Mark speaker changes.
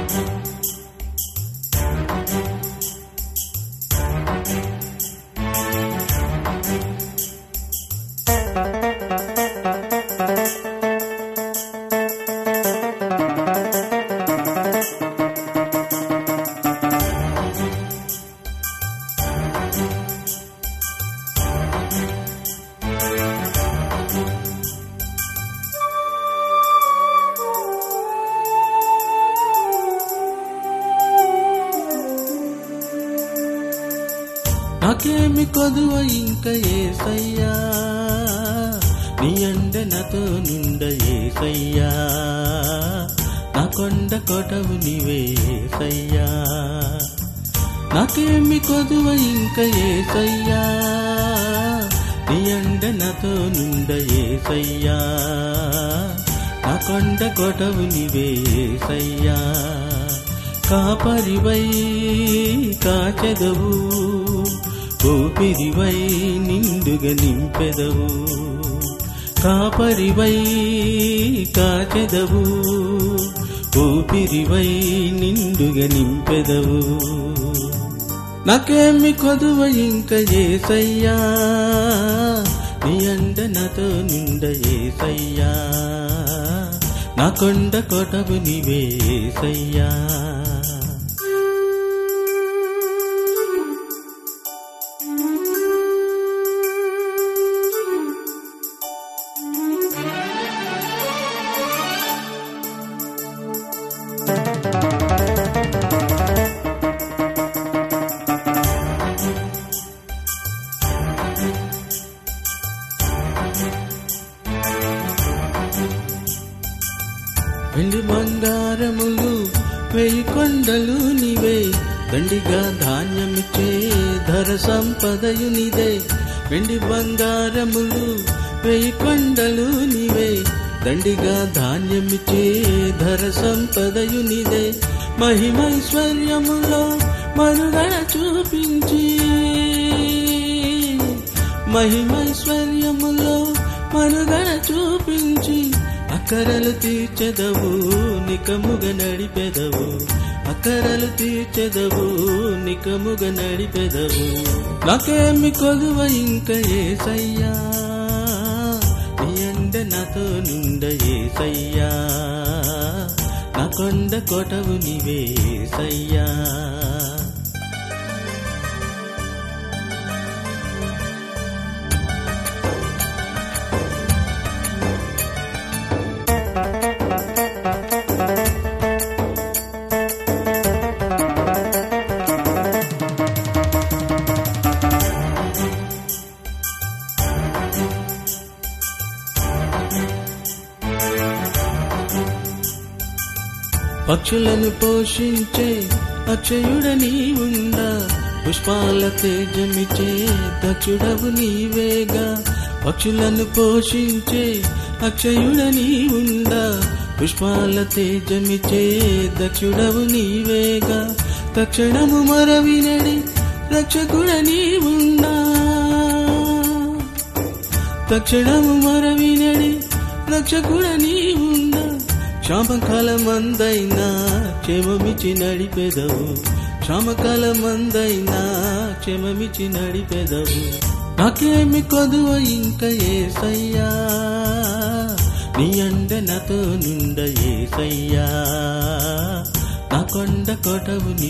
Speaker 1: నాకేమి కొదువ ఇంక ఏసయ్యా నీ అండ నాతో నిండ ఏసయ్యా నా కొండ కొటవు నీవే ఏసయ్యా నాకేమి కొదువ ఇంక ఏసయ్యా నీ అండ నాతో నిండ ఏసయ్యా నా కొండ కొటవు నీవే ఏసయ్యా కాపరివై కాచెదవు ఊపిరివై నిండుగా నింపెదవు కాపరివై కాచెదవు ఊపిరివై నిండుగా నింపెదవు నాకేమి కొదువ ఇంక ఏసయ్యా నీ అండ నాతో నిండ ఏసయ్యా నా కొండ కొటవు నీవే ఏసయ్యా వెండి బంగారములు వెయ్యి కొండలు నీవే దండిగా ధాన్యమిచ్చే ధర సంపదయు నీదే వెండి బంగారములు వెయ్యి కొండలు నీవే దండిగా ధాన్యమిచ్చే ధర సంపదయు నీదే మహిమైశ్వర్యములో మనుగడ చూపించి మహిమైశ్వర్యములో మనుగడ చూపించి అక్కరలు తీర్చెదవు నికముగ నడిపెదవు అక్కరలు తీర్చెదవు నికముగ నడిపెదవు నాకేమి కొలువ ఇంక ఏసయ్యా నీ అండ నాతో నిండ ఏసయ్యా నా కొండ కొటవు నీవే ఏసయ్యా పక్షులను పోషించే అక్షయుడ నీవుందా పుష్పాల తేజమిచే దక్షుడవు నీవేగా పక్షులను పోషించే అక్షయుడ నీవుందా పుష్పాల తేజమిచే దక్షుడవు నీవేగా తక్షణము మరవినడి రక్షకుడ నీవుందా తక్షణము మరవినడి రక్షకుడ నీవుందా క్షామకాలమందైనా క్షేమమిచి నడిపెదవు క్షామకాలమందైనా క్షేమమిచి నడిపెదవు నాకేమి కొదువ ఇంక ఏసయ్యా నీ అండ నాతో నిండ ఏసయ్యా నా కొండ కొటవు నీ